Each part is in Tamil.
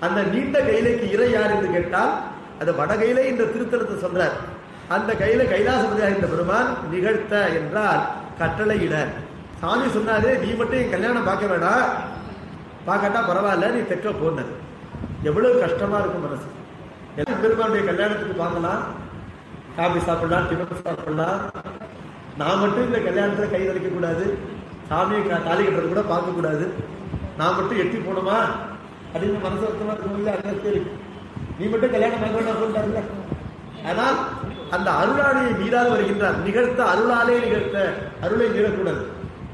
அந்த நீண்ட கைலைக்கு இறை யார் என்று கேட்டால் அது வடகைலை என்ற திருத்தலத்தை சொல்றார் அந்த கையில கைலாசபதியாக இந்த பெருமான் நிகழ்த்த என்றால் கட்டளையிட சாமி சொன்னாரு நீ மட்டும் என் கல்யாணம் பார்க்க வேணாம் பார்க்காட்டா பரவாயில்ல நீ தெற்க போனது எவ்வளவு கஷ்டமா இருக்கும் மனசு எல்லா பெருமானுடைய கல்யாணத்துக்கு பார்க்கலாம் காபி சாப்பிடலாம் டிஃபன் சாப்பிடலாம் நான் மட்டும் இந்த கல்யாணத்துல கை வலிக்க கூடாது சாமியை கா- தாலி கட்டுறது கூட பார்க்க கூடாது நான் மட்டும் எட்டி போகணுமா அப்படின்னு மனசு வருத்தமா இருக்கும் இல்ல அந்த கேள்வி நீ மட்டும் கல்யாணம் பார்க்க வேண்டாம் சொல்லிட்டாருல்ல ஆனால் அந்த அருளாலையை மீறாது வருகின்றார் நிகழ்த்த அருளாலே நிகழ்த்த அருளை மீறக்கூடாது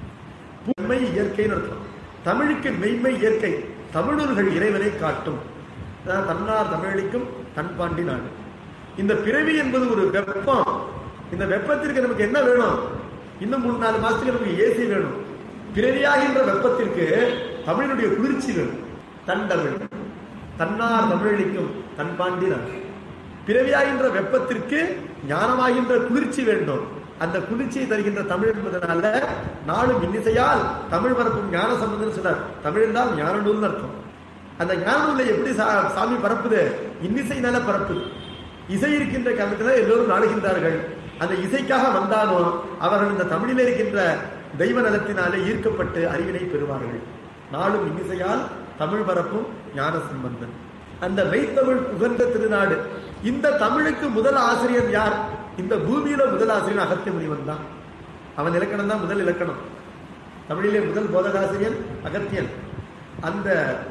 உண்மை இயற்கைன்னு அர்த்தம் தமிழுக்கு மெய்மை இயற்கை தமிழர்கள் இறைவனை காட்டும் அதான் தன்னார் தமிழளிக்கும் தன்பாண்டி நாடு இந்த பிறவி என்பது ஒரு வெப்பம் இந்த வெப்பத்திற்கு நமக்கு என்ன வேணும் இன்னும் மூணு நாலு மாசத்துக்கு நமக்கு ஏசி வேணும் பிறவியாகின்ற வெப்பத்திற்கு தமிழினுடைய குளிர்ச்சி வேணும் தன் தமிழ் தன்னார் தமிழளிக்கும் தன்பாண்டி நாடு பிறவியாகின்ற வெப்பத்திற்கு ஞானமாகின்ற குளிர்ச்சி வேண்டும் அந்த குளிர்ச்சியை தருகின்ற தமிழ் என்பதனால நாளும் இன்னிசையால் தமிழ் பரப்பும் ஞான சம்பந்தம் சொன்னார் தமிழ் என்றால் ஞான நூல்னு அர்த்தம் அந்த ஞான நூலை எப்படி சா- சாமி பரப்புது இன்னிசைனால பரப்புது இசை இருக்கின்ற காலத்துல எல்லோரும் நாடுகின்றார்கள் அந்த இசைக்காக வந்தாலும் அவர்கள் இந்த தமிழில் இருக்கின்ற தெய்வ நலத்தினாலே ஈர்க்கப்பட்டு அறிவினை பெறுவார்கள் நாளும் இன்னிசையால் தமிழ் பரப்பும் ஞான சம்பந்தன் அந்த மெய்த்தமிழ் புகழ்ந்த திருநாடு இந்த தமிழுக்கு முதல் ஆசிரியர் யார் இந்த பூமியில முதல் ஆசிரியர் அகத்திய முனிவன் தான் அவன் இலக்கணம் தான் முதல் இலக்கணம் தமிழிலே முதல் போதகாசிரியர் அகத்தியன் அந்த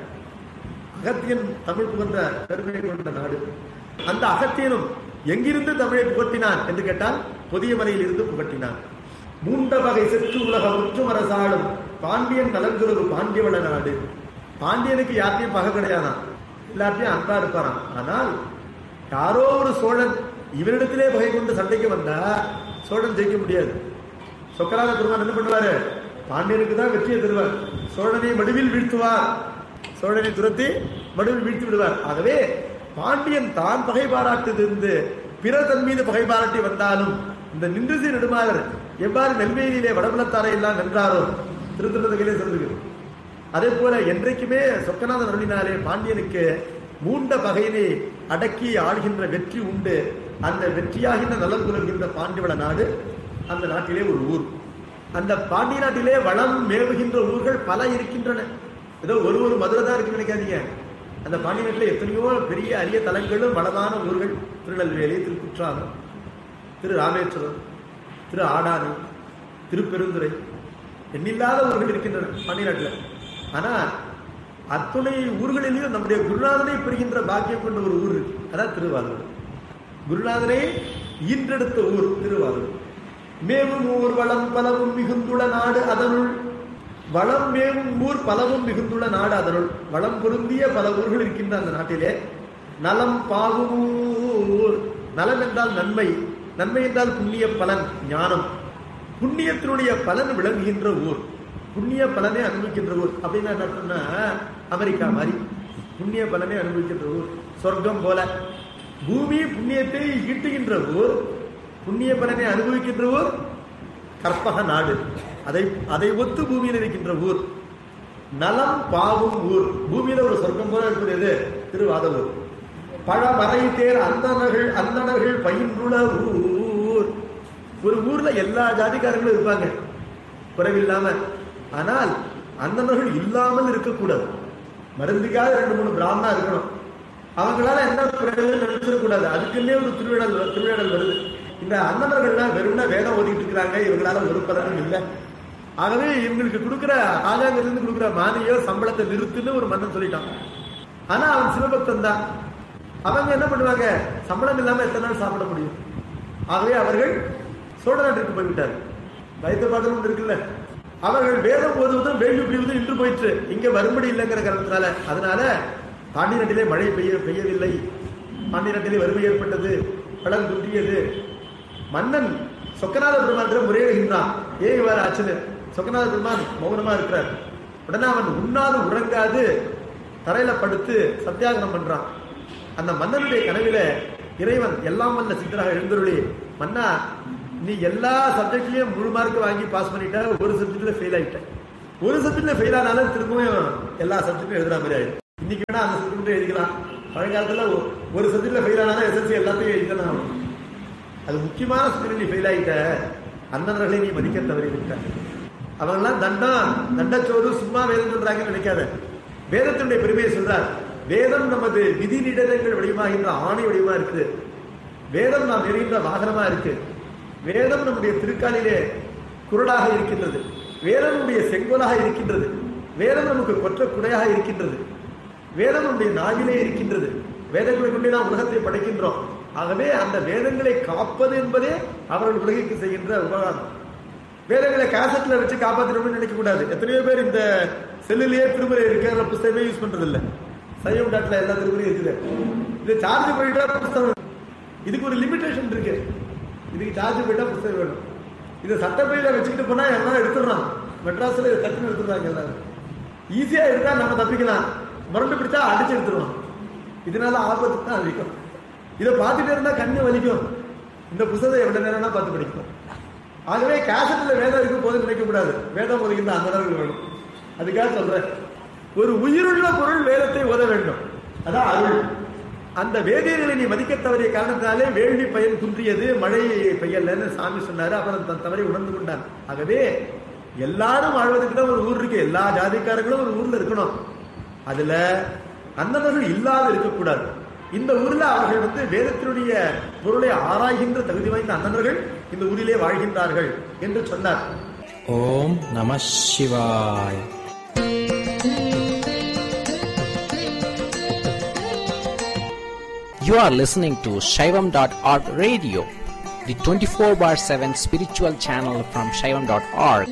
அகத்தியன் தமிழ் புகழ்ந்த பெருமை கொண்ட நாடு அந்த அகத்தியனும் எங்கிருந்து தமிழை புகட்டினான் என்று கேட்டால் புதிய மலையில் இருந்து புகட்டினான் மூன்ற வகை செற்று உலகம் முற்றும் அரசாளும் பாண்டியன் நலங்குறது பாண்டியவள நாடு பாண்டியனுக்கு யார்ட்டையும் பகை கிடையாதான் எல்லாத்தையும் அன்பா இருப்பாராம் ஆனால் யாரோ ஒரு சோழன் இவரிடத்திலே பகை கொண்டு சண்டைக்கு வந்தா சோழன் ஜெயிக்க முடியாது சொக்கராத பெருமான் என்ன பண்ணுவாரு பாண்டியனுக்கு தான் வெற்றியை தருவார் சோழனை மடுவில் வீழ்த்துவார் சோழனை துரத்தி மடுவில் வீழ்த்தி விடுவார் ஆகவே பாண்டியன் தான் பகை பாராட்டிலிருந்து பிற தன் மீது பகை பாராட்டி வந்தாலும் இந்த நின்றுசி நெடுமாறர் எவ்வாறு நெல்வேலியிலே வடபுலத்தாரை எல்லாம் வென்றாரோ திருத்தலத்திலே சொல்லுகிறது அதே போல என்றைக்குமே சொக்கநாதன் அருளினாலே பாண்டியனுக்கு மூண்ட பகையினை அடக்கி ஆள்கின்ற வெற்றி உண்டு அந்த வெற்றியாகின்ற நலன் புலர்கின்ற பாண்டிவள நாடு அந்த நாட்டிலே ஒரு ஊர் அந்த பாண்டிய நாட்டிலே வளம் மேவுகின்ற ஊர்கள் பல இருக்கின்றன ஏதோ ஒரு ஒரு மதுரை தான் இருக்குன்னு நினைக்காதீங்க அந்த பாண்டிய நாட்டில் எத்தனையோ பெரிய அரிய தலங்களும் வளமான ஊர்கள் திருநெல்வேலி திருக்குற்றாலம் திரு ராமேஸ்வரம் திரு ஆடானி திருப்பெருந்துறை எண்ணில்லாத ஊர்கள் இருக்கின்றன பாண்டிய நாட்டில் ஆனா அத்துணை ஊர்களிலும் நம்முடைய குருநாதனை பெறுகின்ற பாக்கியம் கொண்ட ஒரு ஊர் இருக்கு அதான் திருவாரூர் குருநாதனை ஈன்றெடுத்த ஊர் திருவாரூர் மேவும் ஊர் வளம் பலவும் மிகுந்துள்ள நாடு அதனுள் வளம் மேவும் ஊர் பலவும் மிகுந்துள்ள நாடு அதனுள் வளம் பொருந்திய பல ஊர்கள் இருக்கின்ற அந்த நாட்டிலே நலம் பாகும் ஊர் நலம் என்றால் நன்மை நன்மை என்றால் புண்ணிய பலன் ஞானம் புண்ணியத்தினுடைய பலன் விளங்குகின்ற ஊர் புண்ணிய பலனை அனுபவிக்கின்ற ஊர் அப்படின்னு என்ன அர்த்தம்னா அமெரிக்கா மாதிரி புண்ணிய பலனை அனுபவிக்கின்ற ஊர் சொர்க்கம் போல பூமி புண்ணியத்தை ஈட்டுகின்ற ஊர் புண்ணிய பலனை அனுபவிக்கின்ற ஊர் கற்பக நாடு அதை அதை ஒத்து பூமியில் இருக்கின்ற ஊர் நலம் பாவும் ஊர் பூமியில ஒரு சொர்க்கம் போல இருப்பது எது திருவாதவூர் பழமறை தேர் அந்தணர்கள் அந்தணர்கள் பயின்றுள்ள ஊர் ஒரு ஊர்ல எல்லா ஜாதிக்காரங்களும் இருப்பாங்க குறைவில்லாம ஆனால் அந்தணர்கள் இல்லாமல் இருக்கக்கூடாது மருந்துக்காக ரெண்டு மூணு பிராமணா இருக்கணும் அவங்களால என்ன குறைகள் நினைச்சிடக்கூடாது அதுக்குன்னே ஒரு திருவிழல் திருவிழல் வருது இந்த அந்தணர்கள்லாம் வெறும்னா வேதம் ஓதிட்டு இருக்கிறாங்க இவங்களால ஒரு பலனும் இல்லை ஆகவே இவங்களுக்கு கொடுக்குற ஆகாங்கிலிருந்து கொடுக்குற மானியோ சம்பளத்தை நிறுத்துன்னு ஒரு மன்னன் சொல்லிட்டான் ஆனா அவன் சிவபக்தன் தான் அவங்க என்ன பண்ணுவாங்க சம்பளம் இல்லாம எத்தனை நாள் சாப்பிட முடியும் ஆகவே அவர்கள் சோழ நாட்டிற்கு போய்விட்டார் வைத்த பாடலும் ஒன்று இருக்குல்ல அவர்கள் வேதம் ஓதுவதும் வேள்வி பிடிவதும் இன்று போயிற்று இங்க வரும்படி இல்லைங்கிற காரணத்தினால அதனால பாண்டிய நாட்டிலே மழை பெய்ய பெய்யவில்லை பாண்டிய நாட்டிலே வறுமை ஏற்பட்டது பலன் குன்றியது மன்னன் சொக்கநாத பெருமான் முறையிடுகின்றான் ஏன் இவ்வாறு ஆச்சுன்னு சொக்கநாத பெருமான் மௌனமா இருக்கிறார் உடனே அவன் உண்ணாது உறங்காது தரையில படுத்து சத்தியாகிரம் பண்றான் அந்த மன்னனுடைய கனவில இறைவன் எல்லாம் வல்ல சித்தராக எழுந்தருளி மன்னா நீ எல்லா சப்ஜெக்ட்லயும் முழு மார்க் வாங்கி பாஸ் பண்ணிட்ட ஒரு சப்ஜெக்ட்ல ஃபெயில் ஆயிட்ட ஒரு சப்ஜெக்ட்ல ஃபெயில் ஆனாலும் திரும்பவும் எல்லா சப்ஜெக்டும் எழுதுற மாதிரி ஆயிடும் இன்னைக்கு வேணா அந்த சப்ஜெக்ட் எழுதிக்கலாம் பழங்காலத்துல ஒ- ஒரு சப்ஜெக்ட்ல ஃபெயில் ஆனா எஸ்எல்சி எல்லாத்தையும் எழுதணும் ஆகணும். அது முக்கியமான சப்ஜெக்ட் நீ ஃபெயில் ஆயிட்ட அண்ணன்களை நீ மதிக்க தவறி விட்ட அவங்கெல்லாம் தண்டம் தண்டச்சோறு சும்மா வேதம் சொல்றாங்கன்னு நினைக்காத வேதத்தினுடைய பெருமையை சொல்றார் வேதம் நமது விதி நிடதங்கள் வடிவமாகின்ற ஆணை வடிவமா இருக்குது வேதம் நாம் எறிகின்ற வாகனமா இருக்கு வேதம் நம்முடைய திருக்காலிலே குரலாக இருக்கின்றது வேதம் நம்முடைய செங்கோலாக இருக்கின்றது வேதம் நமக்கு கொற்ற குடையாக இருக்கின்றது வேதம் நம்முடைய நாவிலே இருக்கின்றது வேதங்களை கொண்டு நாம் உலகத்தை படைக்கின்றோம் ஆகவே அந்த வேதங்களை காப்பது என்பதே அவர்கள் உலகிற்கு செய்கின்ற உபகாரம் வேதங்களை கேசட்ல வச்சு காப்பாற்றணும்னு நினைக்க கூடாது எத்தனையோ பேர் இந்த செல்லுலயே திருமுறை இருக்கு அதில் புஸ்தகமே யூஸ் பண்றது இல்ல சைவம் டாட்ல எல்லா திருமுறையும் இருக்குது இது சார்ஜ் பண்ணிட்டா புஸ்தகம் இதுக்கு ஒரு லிமிடேஷன் இருக்கு இதுக்கு சார்ஜ் போயிட்டா புஸ்தகம் வேணும் இதை சட்டப்பையில வச்சுக்கிட்டு போனா எல்லாம் எடுத்துடுறான் மெட்ராஸ்ல இதை டக்குன்னு எடுத்துடுறாங்க எல்லாரும் ஈஸியா எடுத்தா நம்ம தப்பிக்கலாம் முரண்டு பிடிச்சா அடிச்சு எடுத்துருவான் இதனால ஆபத்து தான் அதிகம் இதை பார்த்துட்டே இருந்தா கண்ணு வலிக்கும் இந்த புத்தகத்தை எவ்வளவு நேரம்னா பார்த்து படிக்கணும் ஆகவே கேசட்ல வேதம் இருக்கும் போது நினைக்க கூடாது வேதம் ஒதுக்கின்ற அந்தனர்கள் வேணும் அதுக்காக சொல்றேன் ஒரு உயிருள்ள பொருள் வேதத்தை ஓத வேண்டும் அதான் அருள் அந்த வேதியர்களை நீ மதிக்க தவறிய காரணத்தாலே வேள்வி பயன் குன்றியது மழை பெய்யலன்னு சாமி சொன்னாரு அப்புறம் தன் தவறை உணர்ந்து கொண்டான் ஆகவே எல்லாரும் வாழ்வதற்கு தான் ஒரு ஊர் இருக்கு எல்லா ஜாதிக்காரங்களும் ஒரு ஊர்ல இருக்கணும் அதுல அந்தனர்கள் இல்லாத இருக்கக்கூடாது இந்த ஊர்ல அவர்கள் வந்து வேதத்தினுடைய பொருளை ஆராய்கின்ற தகுதி வாய்ந்த அந்தனர்கள் இந்த ஊரிலே வாழ்கின்றார்கள் என்று சொன்னார் ஓம் நம சிவாய் You are listening to Shaivam.org radio, the 24 bar 7 spiritual channel from Shaivam.org.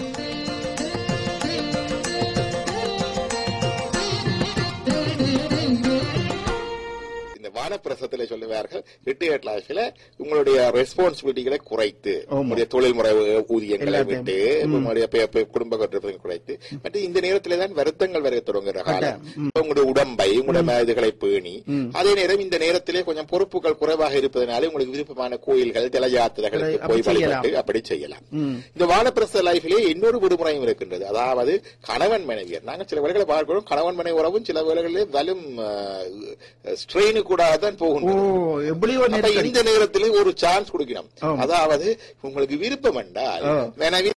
இந்த வானப்பிரசத்துல சொல்லுவார்கள் ரிட்டையர்ட் லைஃப்ல உங்களுடைய ரெஸ்பான்சிபிலிட்டிகளை குறைத்து உங்களுடைய தொழில்முறை ஊதியங்களை விட்டு உங்களுடைய பே- பே- குடும்ப கட்டுறதை குறைத்து மற்ற இந்த நேரத்துல தான் வருத்தங்கள் வரைய தொடங்குற காலம் உங்களுடைய உடம்பை உங்களுடைய இதுகளை பேணி அதே நேரம் இந்த நேரத்திலே கொஞ்சம் பொறுப்புகள் குறைவாக இருப்பதனால உங்களுக்கு விருப்பமான கோயில்கள் ஜலயாத்திரைகளுக்கு அப்படி போய் வழிபட்டு அப்படி செய்யலாம் இந்த வானப்பிரச லைஃபிலே இன்னொரு விடுமுறையும் இருக்கின்றது அதாவது கணவன் மனைவியர் நாங்க சில வேளைகளை பார்க்கிறோம் கணவன் மனைவி உறவும் சில வேளைகளிலே வலும் ஸ்ட்ரெயின் கூட தான் ஓ போகும் எவ்வளவு அப்ப நெருக்கடி இந்த நேரத்திலே ஒரு சான்ஸ் கொடுக்கணும் ஆம். அதாவது உங்களுக்கு விருப்பம் என்றால் ஆ. மனைவி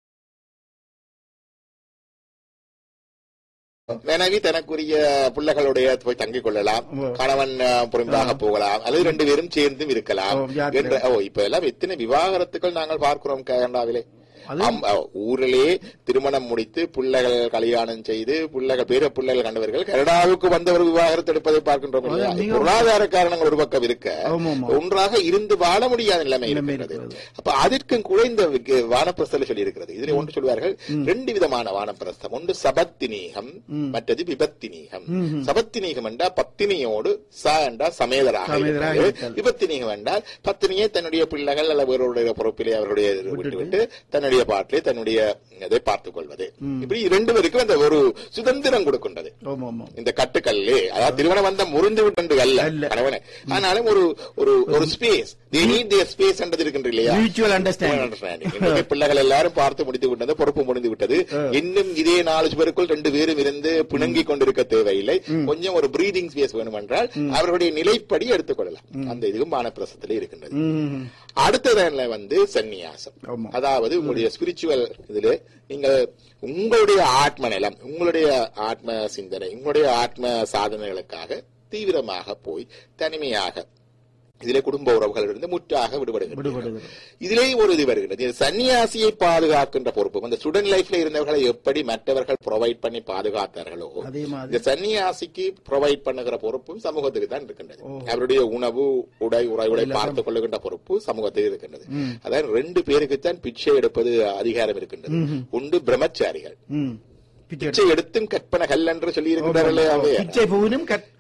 மனைவி தனக்குரிய பிள்ளைகளுடைய போய் தங்கிக் கொள்ளலாம் ஓ. கணவன் அஹ், புறம்பாக போகலாம் அல்லது ரெண்டு பேரும் சேர்ந்தும் இருக்கலாம் ஓ, யாத்திரை. என்ற ஓ இப்ப எல்லாம் எத்தனை விவாகரத்துக்கள் நாங்கள் பார்க்கிறோம் கனடாவிலே அது- ஆம், அஹ், ஊரிலே திருமணம் முடித்து பிள்ளைகள் கல்யாணம் செய்து பிள்ளைகள் பேர பிள்ளைகள் கண்டவர்கள் கனடாவுக்கு வந்தவர் விவாகரத்து எடுப்பதை பார்க்கின்றோம் இல்லையா? அது மிக- பொருளாதார காரணங்கள் ஒரு பக்கம் இருக்க ஆமா, ஆமா. ஒன்றாக இருந்து வாழ முடியாத நிலைமை நிலைமை இருக்கிறது இருக்கிறது. அப்ப அதற்கும் குறைந்த வி- வானப்பிரஸ்தல சொல்லி இருக்கிறது இதுல ஒன்று சொல்வார்கள் ரெண்டு விதமான வானப்பிரஸ்தம் ஒன்று சபத்தினீகம் மற்றது விபத்தினீகம் சபத்தினீகம் என்றால் பத்தினியோடு ச என்றால் சமேதராக சமேதராக இருப்பது. இருத்தல். விபத்தினீகம் என்றால் பத்தினியை தன்னுடைய பிள்ளைகள் அல்ல வேறொருடைய பொறுப்பிலே அவருடைய விட்டுவிட்டு தன்னுடைய பாட்டிலே தன்னுடைய இதை பார்த்துக் கொள்வது இப்படி இரண்டு பேருக்கும் அந்த ஒரு சுதந்திரம் கொடுக்கின்றது ஆமா ஆமா இந்த கட்டுக்கல்லே அதாவது திருமண பந்தம் முறிந்து விட்டு அல்ல அல்ல. கணவனே ஆனாலும் ஒரு ஒரு ஒரு space they need their space என்றது இருக்கின்ற இல்லையா Mutual understanding. understanding. இன்றைக்கு பிள்ளைகள் எல்லாரும் பார்த்து முடித்து விட்டது பொறுப்பு முடிந்து விட்டது இன்னும் இதே நாலு பேருக்குள் ரெண்டு பேரும் இருந்து பிணங்கிக் கொண்டிருக்க தேவையில்லை கொஞ்சம் ஒரு பிரீதிங் ஸ்பேஸ் வேணும் என்றால் அவர்களுடைய நிலைப்படி எடுத்துக்கொள்ளலாம் அந்த இதுவும் மானப்பிரசத்திலே இருக்கின்றது ம். அடுத்ததுல வந்து சந்நியாசம் ஆமா. அதாவது உங்களுடைய ஸ்பிரிச்சுவல் இதுல நீங்க உங்களுடைய ஆத்ம நிலம் உங்களுடைய ஆத்ம சிந்தனை உங்களுடைய ஆத்ம சாதனைகளுக்காக தீவிரமாக போய் தனிமையாக இதிலே குடும்ப உறவுகளிலிருந்து முற்றாக விடுபடுகிறது விடுபடுகிறது. இதிலே ஒரு இது வருகிறது இது சன்னியாசியை பாதுகாக்கின்ற பொறுப்பு அந்த ஸ்டூடெண்ட் லைஃப்ல இருந்தவர்களை எப்படி மற்றவர்கள் ப்ரொவைட் பண்ணி பாதுகாத்தார்களோ அதே மாதிரி. இந்த சன்னியாசிக்கு ப்ரொவைட் பண்ணுகிற பொறுப்பும் சமூகத்துக்கு தான் இருக்கின்றது அவருடைய உணவு உடை உறைவுடை பார்த்துக் கொள்ளுகின்ற பொறுப்பு சமூகத்துக்கு இருக்கின்றது அதாவது ரெண்டு பேருக்குத்தான் பிச்சை எடுப்பது அதிகாரம் இருக்கின்றது ஒன்று பிரம்மச்சாரிகள் ம். பிச்சை பிச்சை எடுத்தும் கற்பனை கல் என்று சொல்லி இருக்கிறார்களே எடுத்து- பிச்சை பூவினும் கட்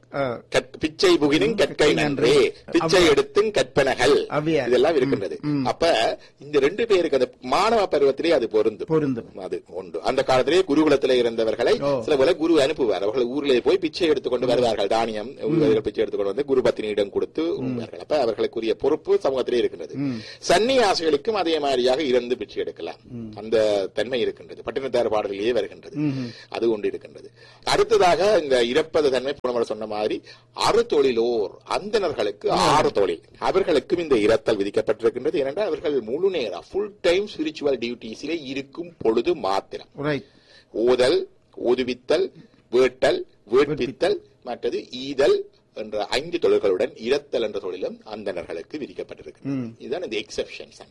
ஆ. கற்- பிச்சை புகினும் கற்கை நன்றே பிச்சை எடுத்தும் கற்பனகள் அவ்வியார். இதெல்லாம் இருக்கின்றது அப்ப இந்த ரெண்டு பேருக்கு அந்த மாணவ பருவத்திலே அது பொருந்தும் பொருந்தும் அது உண்டு அந்த காலத்திலே குருகுலத்திலே இருந்தவர்களை ஓ. சில போல குரு அனுப்புவார் அவர்கள் ஊரிலே போய் பிச்சை எடுத்துக்கொண்டு வருவார்கள் தானியம் இவர்கள் பிச்சை எடுத்துக்கொண்டு வந்து குரு பத்தினியிடம் கொடுத்து உண்பார்கள் அப்ப அவர்களுக்குரிய பொறுப்பு சமூகத்திலே இருக்கின்றது சன்னியாசிகளுக்கும் அதே மாதிரியாக இருந்து பிச்சை எடுக்கலாம் அந்த தன்மை இருக்கின்றது பட்டினத்தார் பாடலிலேயே வருகின்றது அது கொண்டு இருக்கின்றது அடுத்ததாக இந்த இறப்பது தன்மை போன சொன்ன மாதிரி அறு தொழிலோர் அந்தணர்களுக்கு ஆறு தொழில் அவர்களுக்கும் இந்த இரத்தல் விதிக்கப்பட்டிருக்கின்றது ஏனென்றால் அவர்கள் முழு நேரம் ஃபுல் டைம் ஸ்பிரிச்சுவல் டியூட்டிஸிலே இருக்கும் பொழுது மாத்திரம் ரைட் ஓதல் ஓதுவித்தல் வேட்டல் வேட்பித்தல் மற்றது ஈதல் என்ற ஐந்து தொழில்களுடன் இரத்தல் என்ற தொழிலும் அந்தணர்களுக்கு விதிக்கப்பட்டிருக்கு இதுதான் இந்த எக்ஸெப்ஷன்ஸ்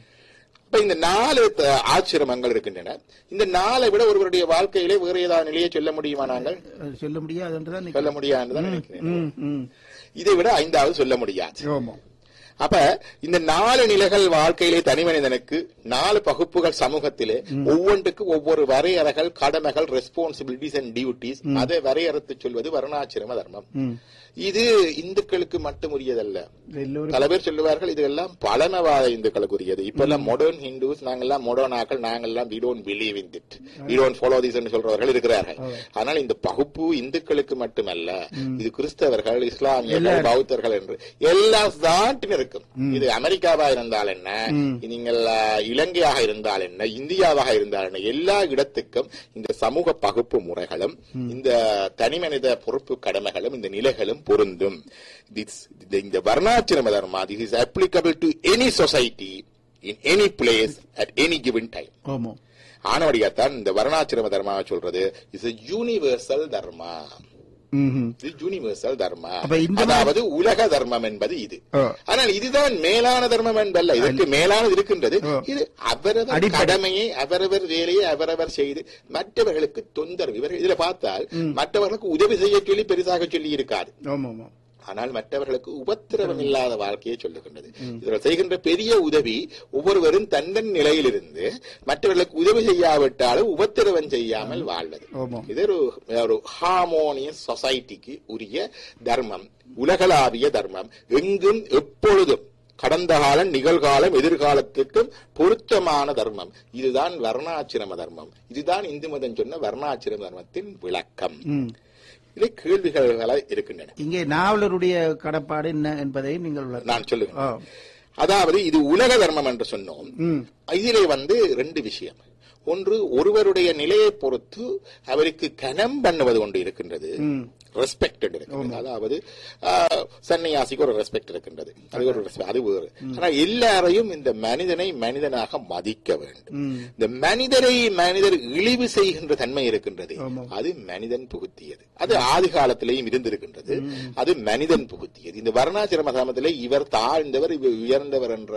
இப்ப இந்த நாலு த- ஆச்சிரமங்கள் இருக்கின்றன இந்த நாளை விட ஒருவருடைய வாழ்க்கையிலே வேறு ஏதாவது நிலையை சொல்ல முடியுமா நாங்கள் அது சொல்ல முடியாதுன்றதான் நினைக்கிறேன். சொல்ல முடியாதுன்னு நினைக்கிறேன் ம், ம். இதை விட ஐந்தாவது சொல்ல முடியாது ஆமா அப்ப இந்த நாலு நிலைகள் வாழ்க்கையிலே தனி மனிதனுக்கு நாலு பகுப்புகள் சமூகத்திலே ஒவ்வொன்றுக்கு ஒவ்வொரு வரையறைகள் கடமைகள் ரெஸ்பான்சிபிலிட்டிஸ் அண்ட் டியூட்டிஸ் அதை வரையறுத்து சொல்வது வருணாச்சிரம தர்மம் இது இந்துக்களுக்கு மட்டும் உரியதல்ல எல்லோரும் பல பேர் சொல்லுவார்கள் இதெல்லாம் பழமவாத இந்துக்களுக்கு உரியது இப்ப எல்லாம் மாடர்ன் ஹிந்துஸ் நாங்கெல்லாம் மாடர்ன் ஆக்கள் நாங்கெல்லாம் we don't believe in it we don't follow this என்று சொல்றவர்கள் இருக்கிறார்கள் ஆனால் இந்த பகுப்பு இந்துக்களுக்கு மட்டுமல்ல இது கிறிஸ்தவர்கள் இஸ்லாமியர்கள் பௌத்தர்கள் என்று எல்லா நாட்டிலும் இருக்கும் இது அமெரிக்காவா இருந்தால் என்ன நீங்கள் அஹ், இலங்கையாக இருந்தால் என்ன இந்தியாவாக இருந்தால் என்ன எல்லா இடத்துக்கும் இந்த சமூக பகுப்பு முறைகளும் இந்த தனிமனித பொறுப்பு கடமைகளும் இந்த நிலைகளும் பொருந்தும் This- இந்த- இந்த வர்ணாச்சிரம தர்மா this is applicable to any society in any place at any given time ஆமா ஆனவடியாத்தான் இந்த வர்ணாச்சிரம தர்மாவை சொல்றது இஸ் யூனிவர்சல் தர்மா ம்ஹும். இது யூனிவர்சல் தர்மா அப்ப இந்த அதாவது உலக தர்மம் என்பது இது ஆ. ஆனால் இதுதான் மேலான தர்மம் என்பல்ல இதற்கு மேலானது இருக்கின்றது ஆ. இது அவரவர் அடிப்படை. கடமையை அவரவர் வேலையை அவரவர் செய்து மற்றவர்களுக்கு தொந்தரவு இவர்கள் இதுல பார்த்தால் மற்றவர்களுக்கு உதவி செய்ய சொல்லி பெரிசாக சொல்லி இருக்காது ஆமா ஆமா ஆனால் மற்றவர்களுக்கு உபத்திரவம் இல்லாத வாழ்க்கையை சொல்லுகின்றது இவர்கள் செய்கின்ற பெரிய உதவி ஒவ்வொருவரும் தந்தன் நிலையிலிருந்து மற்றவர்களுக்கு உதவி செய்யாவிட்டாலும் உபத்திரவம் செய்யாமல் வாழ்வது ஆமா. இது ஒரு ஒரு ஹார்மோனியஸ் சொசைட்டிக்கு உரிய தர்மம் உலகளாவிய தர்மம் எங்கும் எப்பொழுதும் கடந்த காலம் நிகழ்காலம் எதிர்காலத்துக்கும் பொருத்தமான தர்மம் இதுதான் வர்ணாச்சிரம தர்மம் இதுதான் இந்து மதம் சொன்ன வர்ணாச்சிரம தர்மத்தின் விளக்கம் ம். இதில் கேள்விகள் இருக்கின்றன இங்கே நாவலருடைய கடப்பாடு என்ன என்பதை நீங்கள் விளக்க- நான் சொல்லுவேன் ஆ. அதாவது இது உலக தர்மம் என்று சொன்னோம் ம். இதிலே வந்து ரெண்டு விஷயம் ஒன்று ஒருவருடைய நிலையை பொறுத்து அவருக்கு கனம் பண்ணுவது ஒன்று இருக்கின்றது ரெஸ்பெக்ட் இருக்கின்றது அதாவது ஆஹ், சன்னியாசிக்கு ஒரு ரெஸ்பெக்ட் இருக்கின்றது அது ஒரு respect. அது வேறு ஆனா எல்லாரையும் இந்த மனிதனை மனிதனாக மதிக்க வேண்டும் இந்த மனிதரை மனிதர் இழிவு செய்கின்ற தன்மை இருக்கின்றது அது மனிதன் புகுத்தியது அது ஆதி காலத்திலேயும் இருந்திருக்கின்றது அது மனிதன் புகுத்தியது இந்த வர்ணாசிரம சமத்திலே இவர் தாழ்ந்தவர் இவர் உயர்ந்தவர் என்ற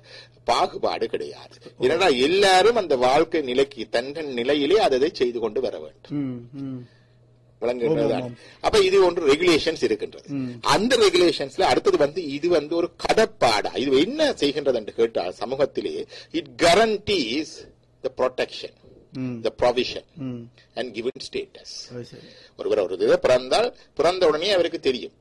பாகுபாடு கிடையாது ஏன்னா எல்லாரும் அந்த வாழ்க்கை நிலைக்கு தன் நிலையிலே அதை செய்து கொண்டு வர வேண்டும் ம், ம். விளங்குகிறதா அப்ப இது ஒன்று ரெகுலேஷன்ஸ் இருக்கின்றது அந்த ரெகுலேஷன்ஸ்ல அடுத்தது வந்து இது வந்து ஒரு கடப்பாடா இது என்ன செய்கின்றது என்று கேட்டால் சமூகத்திலே it guarantees the protection the provision hmm. And given status அது சரி ஒருவர் ஒரு இதை பிறந்தால் பிறந்த உடனே அவருக்கு தெரியும்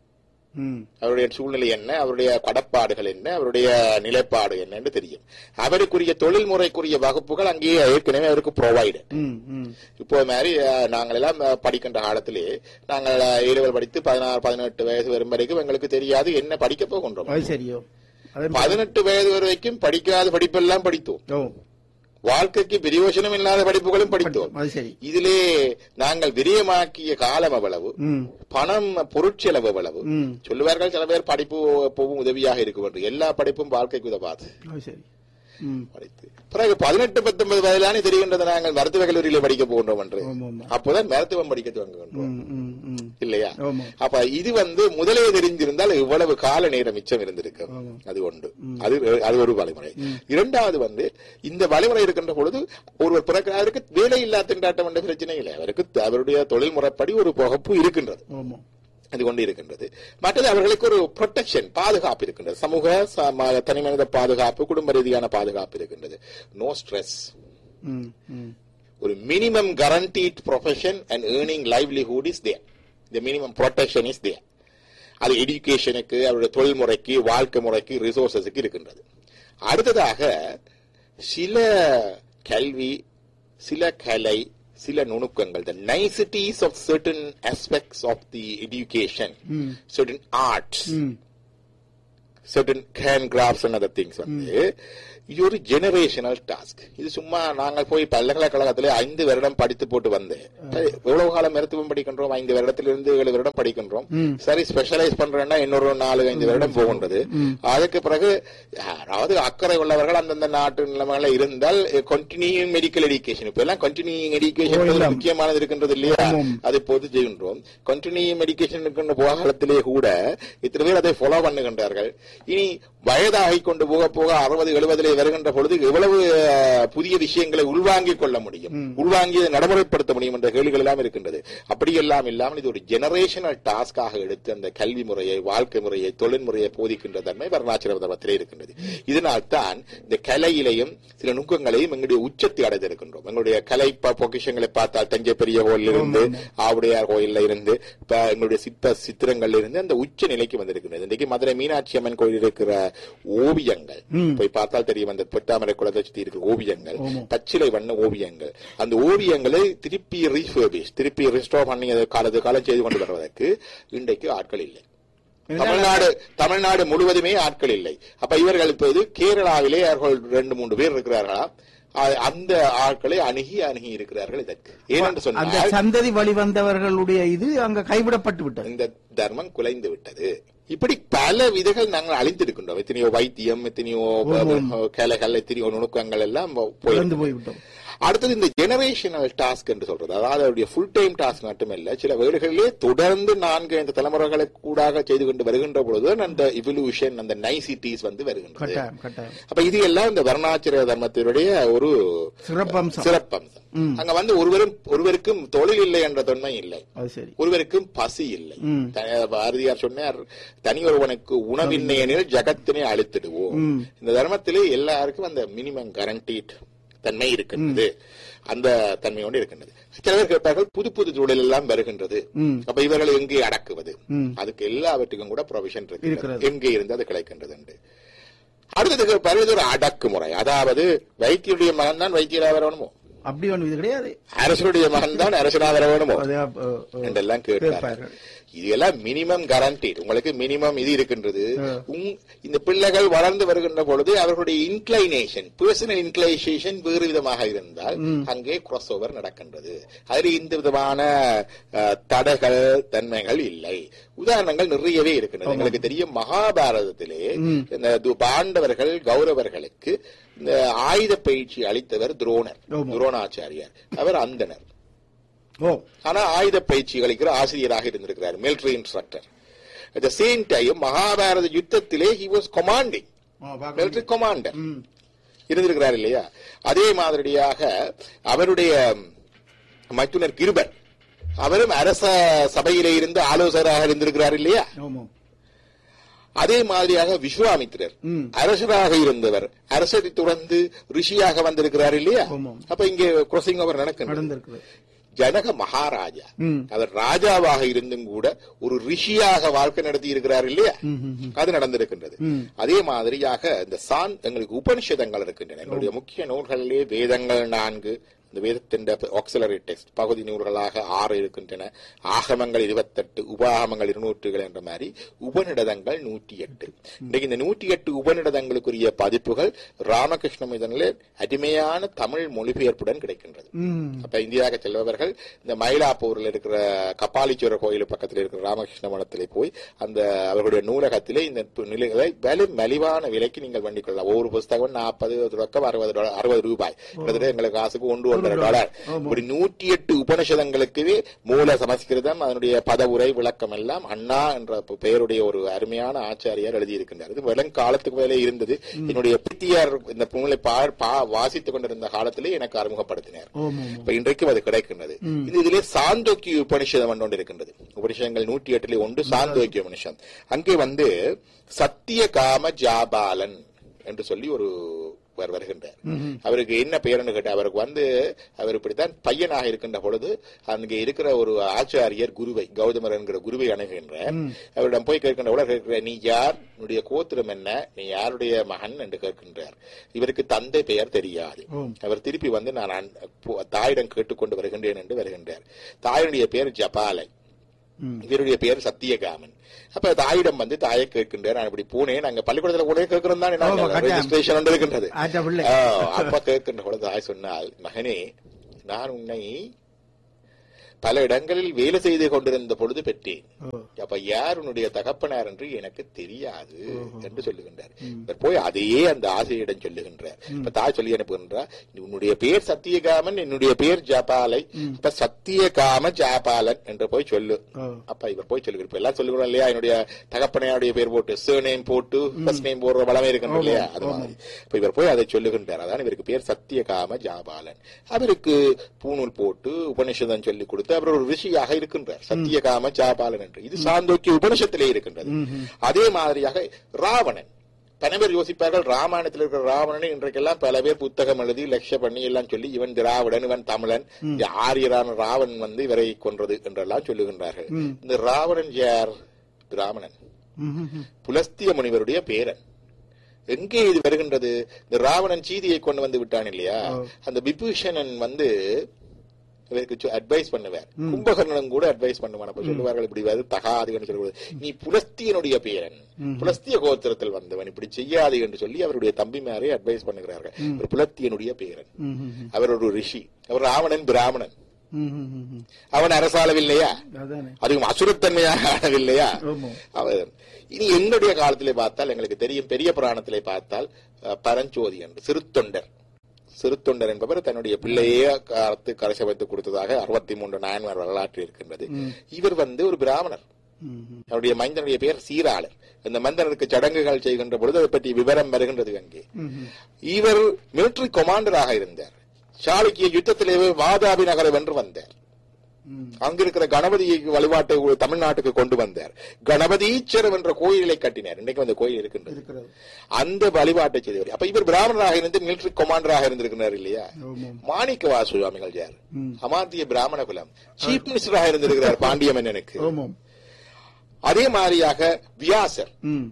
ம். அவருடைய சூழ்நிலை என்ன அவருடைய கடப்பாடுகள் என்ன அவருடைய நிலைப்பாடு என்ன என்று தெரியும் அவருக்குரிய தொழில்முறைக்குரிய வகுப்புகள் அங்கேயே ஏற்கனவே அவருக்கு ப்ரொவைடு ம், ம். இப்போ மாதிரி அஹ், நாங்கள் எல்லாம் அஹ், படிக்கின்ற காலத்திலே நாங்கள் ஏழுவல் படித்து பதினாறு பதினெட்டு வயசு வரும் வரைக்கும் எங்களுக்கு தெரியாது என்ன படிக்க போகின்றோம் அது சரியோ அது பதினெட்டு வயது வரைக்கும் படிக்காத படிப்பெல்லாம் படித்தோம் ஓ வாழ்க்கைக்கு பிரயோஜனம் இல்லாத படிப்புகளும் படித்தோம் அது சரி இதிலே நாங்கள் விரயமாக்கிய காலம் அவ்வளவு ம் பணம் பொருட்செலவு எவ்வளவு ம். சொல்லுவார்கள் சில பேர் படிப்பு எப்பவும் உதவியாக இருக்கும் என்று எல்லா படிப்பும் வாழ்க்கைக்கு உதவாது அது சரி ம் படித்து பிறகு பதினெட்டு பத்தொன்பது வயதானே தெரிகின்றது நாங்கள் மருத்துவ கல்லூரியில படிக்க போகின்றோம் என்று ஆமா, ஆமா. அப்போதான் மருத்துவம் படிக்க துவங்குகின்றோம் ம், ம், ம். இல்லையா ஆமா. அப்ப இது வந்து முதலே தெரிஞ்சிருந்தால் இவ்வளவு கால நேரம் மிச்சம் இருந்திருக்கும் ஆமா. அது ஒன்று அது அது ஒரு வழிமுறை இரண்டாவது வந்து இந்த வழிமுறை இருக்கின்ற பொழுது ஒருவர் பிறகு வேலை இல்லா திண்டாட்டம் என்ற பிரச்சனை இல்லை அவருக்கு அவருடைய தொழில் முறைப்படி ஒரு பகுப்பு இருக்கின்றது ஆமா அது கொண்டு இருக்கின்றது மற்றது அவர்களுக்கு ஒரு ப்ரொடெக்ஷன் பாதுகாப்பு இருக்கின்றது சமூக சம- தனிமனித பாதுகாப்பு குடும்ப ரீதியான பாதுகாப்பு இருக்கின்றது நோ ஸ்ட்ரெஸ் ம் ம் ஒரு minimum guaranteed profession and earning livelihood is there இந்த மினிமம் ப்ரொடெக்ஷன் இஸ் தேர் அது எஜுகேஷனுக்கு அவருடைய தொழில் முறைக்கு வாழ்க்கை முறைக்கு ரிசோர்சஸுக்கு இருக்கின்றது அடுத்ததாக சில கல்வி சில கலை சில நுணுக்கங்கள் the niceties of certain aspects of the education certain arts certain handcrafts and other things வந்து இது ஒரு ஜெனரேஷனல் டாஸ்க் இது சும்மா நாங்கள் போய் பல்கலைக்கழகத்திலே ஐந்து வருடம் படித்து போட்டு வந்தேன் எவ்வளவு காலம் மருத்துவம் படிக்கின்றோம் ஐந்து வருடத்திலிருந்து ஏழு வருடம் படிக்கின்றோம் சரி ஸ்பெஷலைஸ் பண்றேன்னா இன்னொரு நாலு ஐந்து வருடம் போகின்றது அதுக்கு பிறகு யாராவது அக்கறை உள்ளவர்கள் அந்தந்த நாட்டு நிலைமையில இருந்தால் கண்டினியூங் மெடிக்கல் எஜுகேஷன் இப்ப எல்லாம் கண்டினியூங் எஜுகேஷன் முக்கியமானது இருக்கின்றது இல்லையா அதை பொது செய்கின்றோம் கண்டினியூங் எஜுகேஷன் இருக்கின்ற காலத்திலே கூட இத்தனை பேர் அதை ஃபாலோ பண்ணுகின்றார்கள் இனி வயதாகிக் கொண்டு போக போக அறுபது எழுபதிலே வருகின்ற பொழுது எவ்வளவு அஹ், புதிய விஷயங்களை உள்வாங்கிக் கொள்ள முடியும் உள்வாங்கி அதை நடைமுறைப்படுத்த முடியும் என்ற கேள்விகள் எல்லாம் இருக்கின்றது அப்படியெல்லாம் இல்லாமல் இது ஒரு ஜெனரேஷனல் டாஸ்காக எடுத்து அந்த கல்வி முறையை வாழ்க்கை முறையை தொழில் முறையை போதிக்கின்ற தன்மை வருணாச்சல தர்மத்திலே இருக்கின்றது இதனால் தான் இந்த கலையிலையும் சில நுட்பங்களையும் எங்களுடைய உச்சத்தை அடைந்திருக்கின்றோம் எங்களுடைய கலை ப- பொக்கிஷங்களை பார்த்தால் தஞ்சை பெரிய கோயில் இருந்து ஆவுடையார் கோயில்ல இருந்து இப்ப எங்களுடைய சிற்ப சித்திரங்கள்ல இருந்து அந்த உச்ச நிலைக்கு வந்திருக்கின்றது இன்றைக்கு மதுரை மீனாட்சி அம்மன் கோயில் இருக்கிற ஓவியங்கள் போய் பார்த்தால் தெரியும் அந்த பொட்டாமரை குளத்தை சுத்தி இருக்கிற ஓவியங்கள் பச்சிலை வண்ண ஓவியங்கள் அந்த ஓவியங்களை திருப்பி ரீஃபர்பிஷ் திருப்பி ரிஸ்டோர் பண்ணி அதை காலத்து காலம் செய்து கொண்டு வருவதற்கு இன்றைக்கு ஆட்கள் இல்லை தமிழ்நாடு தமிழ்நாடு முழுவதுமே ஆட்கள் இல்லை அப்ப இவர்கள் இப்போது கேரளாவிலே அவர்கள் ரெண்டு மூன்று பேர் இருக்கிறார்களா அ- அந்த ஆட்களை அணுகி அணுகி இருக்கிறார்கள் இதற்கு ஏனென்று அந்த சொன்னால் சந்ததி வழி வந்தவர்களுடைய இது அங்க கைவிடப்பட்டு விட்டது இந்த தர்மம் குலைந்து விட்டது இப்படி பல விதைகள் நாங்கள் அழிந்திருக்கின்றோம் எத்தனையோ வைத்தியம் எத்தனையோ கலைகள் எத்தனையோ நுணுக்கங்கள் எல்லாம் போய் இழந்து போய்விட்டோம் அடுத்தது இந்த ஜெனரேஷனல் டாஸ்க் என்று சொல்றது அதாவது அவருடைய ஃபுல் டைம் டாஸ்க் மட்டுமல்ல சில வீடுகளிலே தொடர்ந்து நான்கு ஐந்து தலைமுறைகளை கூடாக செய்து கொண்டு வருகின்ற பொழுது அந்த இவல்யூஷன் அந்த நைசிட்டிஸ் வந்து வருகின்றது கட்டாயம் கட்டாயம் அப்ப இது எல்லாம் இந்த வருணாச்சர தர்மத்தினுடைய ஒரு சிறப்பம்சம் சிறப்பம்சம் அங்க வந்து ஒருவரும் ஒருவருக்கும் தொழில் இல்லை என்ற தொன்மை இல்லை அது சரி ஒருவருக்கும் பசி இல்லை ம். த- பாரதியார் சொன்னார் தனி ஒருவனுக்கு உணவின்மை எனில் ஜகத்தினை அழித்திடுவோம் இந்த தர்மத்திலே எல்லாருக்கும் அந்த மினிமம் கரண்டீட் தன்மை இருக்கின்றது அந்த தன்மையோடு இருக்கின்றது சில பேர் கேட்பார்கள் புது புது தொழில் எல்லாம் வருகின்றது அப்ப இவர்களை எங்கே அடக்குவது அதுக்கு எல்லாவற்றுக்கும் கூட ப்ரொவிஷன் இருக்கு இருக்கிறது. எங்கே இருந்து அது கிடைக்கின்றது என்று அடுத்தது பருவது ஒரு அடக்குமுறை அதாவது வைத்தியுடைய மகன் தான் வைத்தியராக வரணுமோ அப்படி ஒன்று இது கிடையாது அரசனுடைய மகன் தான் அரசனாக வர வேணுமோ அது, அஹ், அஹ், என்றெல்லாம் கேட்பார்கள் கேட்பார்கள். இது எல்லாம் மினிமம் கரண்டீட் உங்களுக்கு மினிமம் இது இருக்கின்றது உங்- இந்த பிள்ளைகள் வளர்ந்து வருகின்ற பொழுது அவர்களுடைய இன்க்ளைனேஷன் பர்சனல் இன்க்ளைனேஷன் வேறு விதமாக இருந்தால் அங்கே கிராஸ் ஓவர் நடக்கின்றது அதில் இந்த விதமான அஹ், தடைகள் தன்மைகள் இல்லை உதாரணங்கள் நிறையவே இருக்கின்றது எங்களுக்கு தெரியும் மகாபாரதத்திலே இந்த து- பாண்டவர்கள் கௌரவர்களுக்கு இந்த ஆயுத பயிற்சி அளித்தவர் துரோணர் ஆமா. துரோணாச்சாரியார் அவர் அந்தனர் ஓ ஆனா ஆயுத பயிற்சி அளிக்கிற ஆசிரியராக இருந்திருக்கிறார் military instructor at the same time மகாபாரத யுத்தத்திலே ஹி வாஸ் கமாண்டிங் ஆ, பார்க்க மிலிட்டரி கமாண்டர் இருந்திருக்கிறார் இல்லையா அதே மாதிரியாக அவருடைய மைத்துனர் கிருபர் அவரும் அரச சபையிலே இருந்து ஆலோசகராக இருந்திருக்கிறார் இல்லையா ஆமாம் அதே மாதிரியாக விஸ்வாமித்திரர் ம். அரசராக இருந்தவர் அரசரை துறந்து ரிஷியாக வந்திருக்கிறார் இல்லையா ஆமாம். அப்ப இங்கே crossing over நடக்கின்றது நடந்திருக்குது ஜனக மகாராஜா ம். அவர் ராஜாவாக இருந்தும் கூட ஒரு ரிஷியாக வாழ்க்கை நடத்தி இருக்கிறார் இல்லையா அது நடந்திருக்கின்றது அதே மாதிரியாக இந்த சான் எங்களுக்கு உபனிஷதங்கள் இருக்கின்றன எங்களுடைய முக்கிய நூல்களிலே வேதங்கள் நான்கு இந்த வேதத்தின் ஆக்சிலரி டெக்ஸ்ட் பகுதி நூல்களாக ஆறு இருக்கின்றன ஆகமங்கள் இருபத்தெட்டு உபாகமங்கள் இருநூற்றுகள் என்ற மாதிரி உபநிடதங்கள் நூற்றி எட்டு இன்றைக்கு இந்த நூற்றி எட்டு உபநிடதங்களுக்குரிய பதிப்புகள் ராமகிருஷ்ண இதனிலே அருமையான தமிழ் மொழிபெயர்ப்புடன் கிடைக்கின்றது அப்ப இந்தியாவுக்கு செல்பவர்கள் இந்த மயிலாப்பூர்ல இருக்கிற கபாலீஸ்வரர் கோயில் பக்கத்தில் இருக்கிற ராமகிருஷ்ண மடத்திலே போய் அந்த அவர்களுடைய நூலகத்திலே இந்த பு- நிலைகளை விலை மலிவான விலைக்கு நீங்கள் வண்டிக் கொள்ளலாம் ஒவ்வொரு புஸ்தகம் நாற்பது ரொக்கம் அறுபது டாலர் அறுபது ரூபாய் கிட்டத்தட்ட எங்களுக்கு காசுக்கு ஒன்று ஒன்றரை டாலர் இப்படி நூற்றி எட்டு உபனிஷதங்களுக்குவே மூல சமஸ்கிருதம் அதனுடைய பதவுரை விளக்கம் எல்லாம் அண்ணா என்ற பெ- பெயருடைய ஒரு அருமையான ஆச்சாரியார் எழுதியிருக்கின்றார் இது வெள்ளங்காலத்துக்கு மேலே இருந்தது என்னுடைய பித்தியார் இந்த நூலை பா பா- வாசித்துக் கொண்டிருந்த காலத்திலே எனக்கு அறிமுகப்படுத்தினார் ஆமாம் இப்ப இன்றைக்கும் அது கிடைக்கின்றது இது இதிலே சாந்தோக்கிய உபனிஷதம் என்று ஒன்று இருக்கின்றது உபனிஷதங்கள் நூற்றி எட்டுல ஒன்று சாந்தோக்கிய உபனிஷம் அங்கே வந்து சத்திய காம ஜாபாலன் என்று சொல்லி ஒரு அவர் வருகின்றார் அவருக்கு என்ன பெயர்னு கேட்ட அவருக்கு வந்து அவர் இப்படித்தான் பையனாக இருக்கின்ற பொழுது அங்கே இருக்கிற ஒரு ஆச்சாரியர் குருவை கௌதமர் என்கிற குருவை அணுகின்றார் அவரிடம் போய் கேட்கின்ற கூட கேட்கிற நீ யார் உன்னுடைய கோத்திரம் என்ன நீ யாருடைய மகன் என்று கேட்கின்றார் இவருக்கு தந்தை பெயர் தெரியாது அவர் திருப்பி வந்து நான் அன்- போ- தாயிடம் கேட்டுக்கொண்டு வருகின்றேன் என்று வருகின்றார் தாயினுடைய பெயர் ஜபாலை இவருடைய பெயர் சத்தியகாமன் அப்ப தாயிடம் வந்து தாயை கேட்கின்றார் நான் இப்படி போனேன் நாங்க பள்ளிக்கூடத்துல கூட கேட்கிறோம் தான் ஆமா, கட்டாயம். ரெஜிஸ்ட்ரேஷன் இருக்கின்றது ஆச்சா பிள்ளை. ஆ, அப்ப கேட்கின்ற பொழுது தாய் சொன்னால் மகனே நான் உன்னை பல இடங்களில் வேலை செய்து கொண்டிருந்த பொழுது பெற்றேன் ஓ. அப்ப யார் உன்னுடைய தகப்பனார் என்று எனக்கு தெரியாது என்று சொல்லுகின்றார் இவர் போய் அதையே அந்த ஆசிரியரிடம் சொல்லுகின்றார் இப்ப தாய் சொல்லி அனுப்புகின்றார் உன்னுடைய பேர் சத்தியகாமன் என்னுடைய பேர் ஜபாலை அப்ப சத்தியகாம ஜாபாலன் என்று போய் சொல்லு ஓ. அப்ப இவர் போய் சொல்லுகிறார் இப்ப எல்லாம் சொல்லுகிறோம் இல்லையா என்னுடைய தகப்பனையாருடைய பேர் போட்டு நேம் போட்டு ஃபர்ஸ்ட் நேம் போடுற வளமே இருக்கின்ற இல்லையா அது மாதிரி இப்ப இவர் போய் அதை சொல்லுகின்றார் அதான் இவருக்கு பேர் சத்தியகாம ஜாபாலன் அவருக்கு பூணூல் போட்டு உபனிஷதம் சொல்லி கொடுத்து அவர் ஒரு ரிஷியாக இருக்கின்றார் சத்தியகாம ஜாபாலன் என்று இது சாந்தோக்கிய உபனிஷத்திலே இருக்கின்றது அதே மாதிரியாக ராவணன் பல பேர் யோசிப்பார்கள் ராமாயணத்தில் இருக்கிற ராவணனை இன்றைக்கெல்லாம் பல பேர் புத்தகம் எழுதி லட்ச பண்ணி எல்லாம் சொல்லி இவன் திராவிடன் இவன் தமிழன் இந்த ஆரியரான ராவணன் வந்து இவரை கொன்றது என்றெல்லாம் சொல்லுகின்றார்கள் இந்த ராவணன் யார் பிராமணன் புலஸ்திய முனிவருடைய பேரன் எங்கே இது வருகின்றது இந்த ராவணன் சீதையை கொண்டு வந்து விட்டான் இல்லையா அந்த விபூஷணன் வந்து இவருக்கு அட்வைஸ் பண்ணுவார் கும்பகர்ணனும் கூட அட்வைஸ் பண்ணுவான் அப்ப சொல்லுவார்கள் இப்படி வருது தகாதுன்னு சொல்லுவது நீ புலஸ்தியனுடைய பேரன் புலஸ்திய கோத்திரத்தில் வந்தவன் இப்படி செய்யாது என்று சொல்லி அவருடைய தம்பிமாரே அட்வைஸ் பண்ணுகிறார்கள் ஒரு புலஸ்தியனுடைய பேரன் அவர் ஒரு ரிஷி அவர் ராவணன் பிராமணன் அவன் அரசாளவில்லையா அதானே அதுவும் அசுரத்தன்மையாக ஆளவில்லையா ஆமா. அவர் இனி என்னுடைய காலத்திலே பார்த்தால் எங்களுக்கு தெரியும் பெரிய புராணத்திலே பார்த்தால் அஹ், பரஞ்சோதி என்று சிறுத்தொண்டர் சிறுத்தொண்டர் என்பவர் தன்னுடைய பிள்ளையே காலத்து கரை சமைத்து கொடுத்ததாக அறுபத்தி மூன்று நாயன்மார் வரலாற்று இருக்கின்றது இவர் வந்து ஒரு பிராமணர் அவருடைய மைந்தனுடைய பெயர் சீராளர் இந்த மந்தனருக்கு சடங்குகள் செய்கின்ற பொழுது அதை பற்றி விவரம் வருகின்றது அங்கே இவர் மிலிட்டரி கொமாண்டராக இருந்தார் சாளுக்கிய யுத்தத்திலே வாதாபி நகரை வென்று வந்தார் அங்கிருக்கிற கணபதி வழிபாட்டை உ- தமிழ்நாட்டுக்கு கொண்டு வந்தார் கணபதீச்சரம் என்ற கோயிலை கட்டினார் இன்னைக்கு அந்த கோயில் இருக்கின்றது இருக்கிறது அந்த வழிபாட்டை செய்தவர் அப்ப இவர் பிராமணராக இருந்து மிலிட்டரி கொமாண்டராக இருந்திருக்கிறார் இல்லையா ஆமாம். மாணிக்க வாசு சுவாமிகள் யார் அமாத்திய பிராமண குலம் சீஃப் மினிஸ்டராக இருந்திருக்கிறார் பாண்டிய மன்னனுக்கு ஆமாம் அதே மாதிரியாக வியாசர் ம்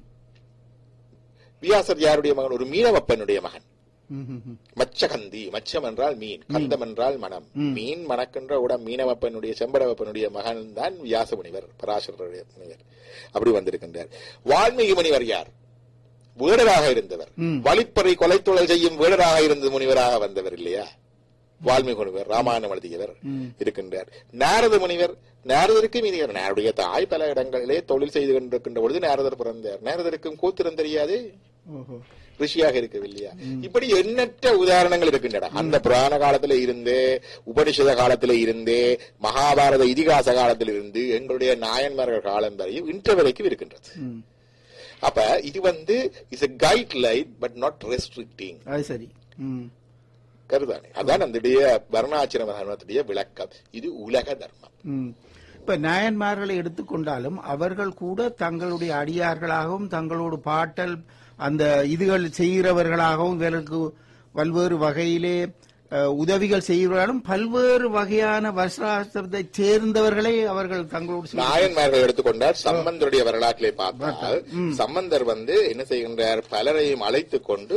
வியாசர் யாருடைய மகன் ஒரு மீனவப்பனுடைய மகன் ம், ம், ம். மச்சகந்தி மச்சம் என்றால் மீன் கந்தம் என்றால் மனம் மீன் மணக்கின்ற உடம் மீனவப்பனுடைய செம்படவப்பனுடைய மகன் தான் வியாச முனிவர் பராசரருடைய முனிவர் அப்படி வந்திருக்கின்றார் வால்மீகி முனிவர் யார் வேடராக இருந்தவர் வழிப்பறை கொலைத்தொழில் செய்யும் வேடராக இருந்த முனிவராக வந்தவர் இல்லையா வால்மீகி முனிவர் ராமாயணம் எழுதியவர் இருக்கின்றார் நாரத முனிவர் நாரதருக்கு மீதியார் நாருடைய தாய் பல இடங்களிலே தொழில் செய்து கொண்டிருக்கின்ற பொழுது நாரதர் பிறந்தார் நாரதருக்கும் கூத்திரம் தெரியாது ஓஹோ ரிஷியாக இருக்கவில்லையா இப்படி எண்ணற்ற உதாரணங்கள் இருக்கின்றன அந்த புராண காலத்துல இருந்தே உபனிஷத காலத்துல இருந்தே மகாபாரத இதிகாச காலத்தில் இருந்து எங்களுடைய நாயன்மார்கள் காலம் வரையும் இன்று வரைக்கும் இருக்கின்றது ம் அப்ப இது வந்து is a guideline but not restricting அது சரி ம் கருதானே அதான் அந்த வர்ணாச்சிரம தர்மத்துடைய விளக்கம் இது உலக தர்மம் ம். இப்ப நாயன்மார்களை எடுத்துக்கொண்டாலும் அவர்கள் கூட தங்களுடைய அடியார்களாகவும் தங்களோட பாட்டல் அந்த இதுகள் செய்கிறவர்களாகவும் இவர்களுக்கு பல்வேறு வகையிலே அஹ், உதவிகள் செய்கிறவர்களும் பல்வேறு வகையான வஸ்திராஸ்திரத்தை சேர்ந்தவர்களை அவர்கள் தங்களோடு செய்து- நாயன்மார்கள் எடுத்துக்கொண்டால் சம்பந்தருடைய வரலாற்றிலே பார்த்தால் சம்பந்தர் வந்து என்ன செய்கின்றார் பலரையும் அழைத்துக் கொண்டு